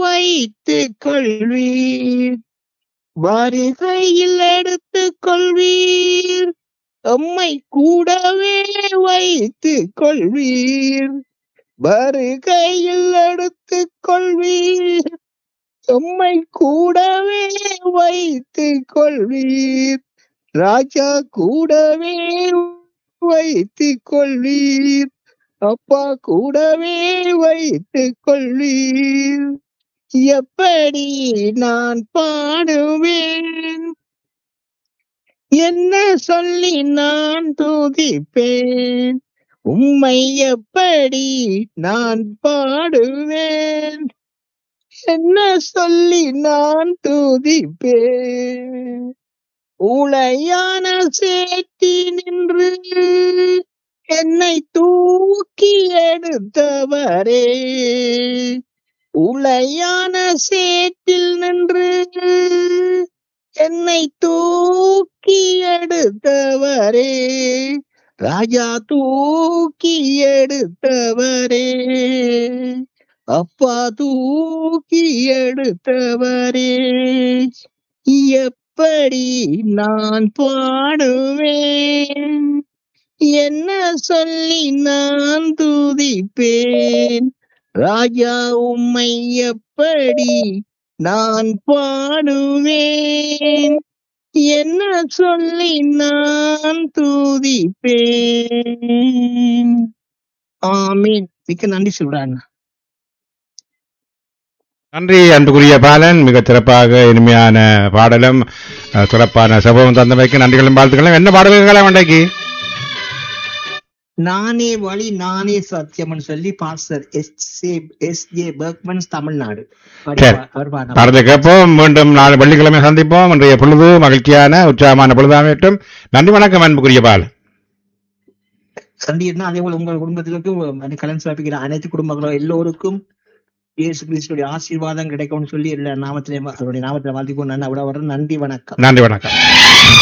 வைத்துக் கொள்வீர் வருகையில் எடுத்துக் கொள்வீர் எம்மை கூடவே வைத்துக் கொள்வீர் வருகையில் எடுத்துக் கொள்வீர் எம்மை கூடவே வைத்துக் கொள்வீர் ராஜா கூடவே வைத்துக் கொள்வீர் அப்பா கூடவே வைத்துக் கொள்வீர் எப்படி நான் பாடுவேன் என்ன சொல்லி நான் துதிப்பேன் உம்மை எப்படி நான் பாடுவேன் என்ன சொல்லி நான் துதிப்பேன் உளையான சேத்தி நின்று என்னை தூக்கி எடுத்தவரே உளையான சேற்றில் நின்று என்னை தூக்கி எடுத்தவரே ராஜா தூக்கி எடுத்தவரே அப்பா தூக்கி எடுத்தவரே எப்படி நான் பாடுவேன் என்ன சொல்லி நான் துதிப்பேன் ராஜா உம்மை எப்படி நான் பாடுவேன் என்ன சொல்லி நான் துதிப்பேன் ஆமீன் மிக்க நன்றி சொல்றாங்க நன்றி அன்புக்குரிய பாலன் மிக சிறப்பாக இனிமையான பாடலும் அஹ், சிறப்பான சபவம் தந்தமைக்கு நன்றிகளும் வாழ்த்துக்களும் என்ன பாடல்களை இன்றைக்கு நானே வழி நானே சத்தியம்னு சொல்லி pastor S A S A Berchmans Tamil Nadu சரி. அவர் பாடினார். பாடலை கேட்போம் மீண்டும் நாளை வெள்ளிக்கிழமை சந்திப்போம் இன்றைய பொழுது மகிழ்ச்சியான உற்சாகமான பொழுதாமட்டும் நன்றி வணக்கம் அன்புக்குரிய பாலன் சண்டீர்னா அதே போல உங்கள் குடும்பத்திற்கு கலன் சிறப்பிக்கிற அனைத்து குடும்பங்களும் எல்லோருக்கும் இயேசு கிறிஸ்துடைய ஆசீர்வாதம் கிடைக்கும்னு சொல்லி எல்லா நாமத்திலே அவருடைய நாமத்தில் வாழ்த்திக்கொண்டு நான் விட வரேன் நன்றி வணக்கம் நன்றி வணக்கம்